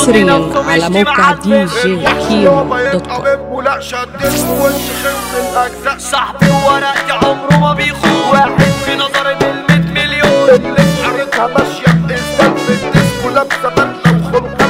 حصريا على موقع دي جي كيمو دوت كوم ولا شدت في وش خف الاجزاء صاحبي وورقتي عمره ما بيخون واحد في نظري بالمية مليون اللي في حارتها ماشيه بإنسان في الديسكو لابسه بدله وخلقها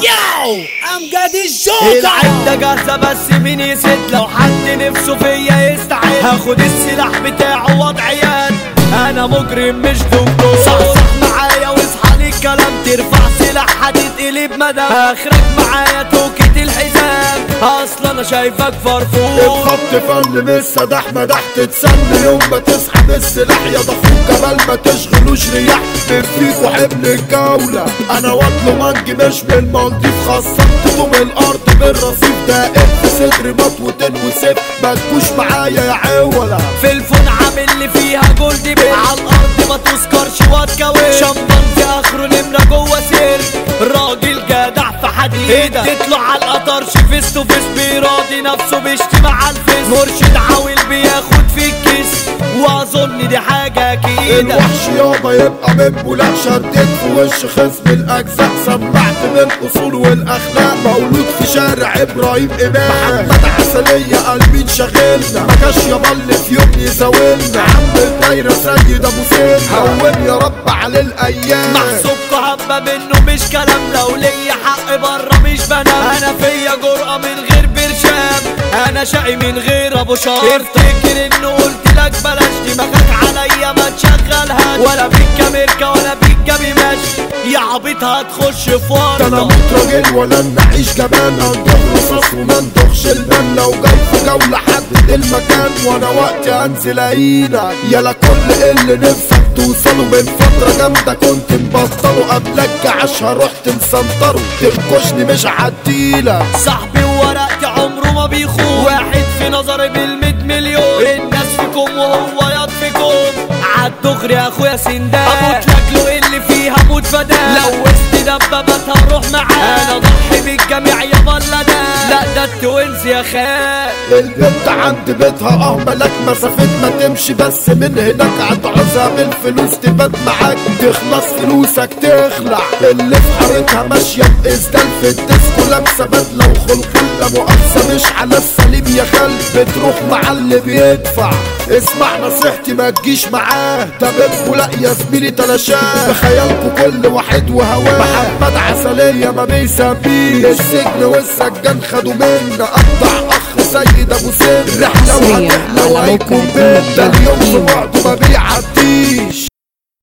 العدة جاهزة بس مين يسد لو حد نفسه فيا يستعد هاخد السلاح بتاعه وضعيات انا مجرم مش دكتور صحصح معايا واصحى لي الكلام ترفع سلاح هتتقلب مدى اخرك معايا توكة الحزام اصلا انا شايفك فرفور الخط فن من السداح مدح تتسن يوم ما تصحى بالسلاح يا ضفوك جمال ما تشغلوش رياح بفيكوا حمل الجولة انا واكله منجي مش من المالديف خصمت طوم الارض بالرصيف دائم في صدري مطوتين وسيف ما تجوش معايا يا عولة في الفون عامل لي فيها جولد بيل على الارض ما تذكرش واتكوي شمبانزي اخره نمره جوه سير راجل جدع في حديد اديت له على القطرش فيس تو فيس بيراضي نفسه بيشتم على الفيس مرشد عاول بياخد في الكيس واظن دي حاجه اكيده الوحش يابا يبقى من بولاق شديت في وش خصم الاجزاء سمعت من الاصول والاخلاق مولود في شارع ابراهيم امام محمد عسلية قلبين شاغلنا ما جاش يابا اللي في يوم يزاولنا عم الدايرة سيد ابو سين هون يا رب على الايام محسوبكوا هبة منه مش كلام لو ليا حق بره مش بنام انا فيا جرأة من غير برشام انا شقي من غير ابو شرط افتكر انه قلت لك بلاش دماغك عليا ما تشغلها ولا بيك كاميركا ولا بيك جابي ماشي يا عبيط هتخش في ده انا ورطة موت راجل ولا نعيش جبان هنضرب رصاص وما ندخش البان لو جاي في جولة حدد المكان وانا وقتي هنزل اهينك يلا كل اللي نفسك توصله من فترة جامدة كنت مبطله قبلك عشها رحت مسنطره تنكشني مش عديلك صاحبي وورقتي عمره ما بيخون واحد في نظري بالمية مليون الناس فيكم وهو ياض فيكم عالدغري يا اخويا سندان اموت لاجله اللي فيها موت فدان لو وسط دبابات هروح معاه انا ضحي بالجميع يا بلدان لا ده التوينز يا خال البنت عند بيتها اه ملك مسافة ما تمشي بس من هناك هتعوزها بالفلوس تبات معاك تخلص فلوسك تخلع اللي في حارتها ماشية بإسدال في الديسكو لابسة بدلة وخلق لا مؤاخذة مش على السليم يا خال بتروح مع اللي بيدفع اسمع نصيحتي ما تجيش معاه ده بيتكو لا يا زميلي تلاشاه بخيالكوا كل واحد وهواه محمد عسلية ما بيسميه السجن والسجان خدوا منا قطع اخ سيد ابو سن رحلة حصرياً وهتحلى على وهيكون موقع بين ده اليوم في كيمو بعضه ما بيعديش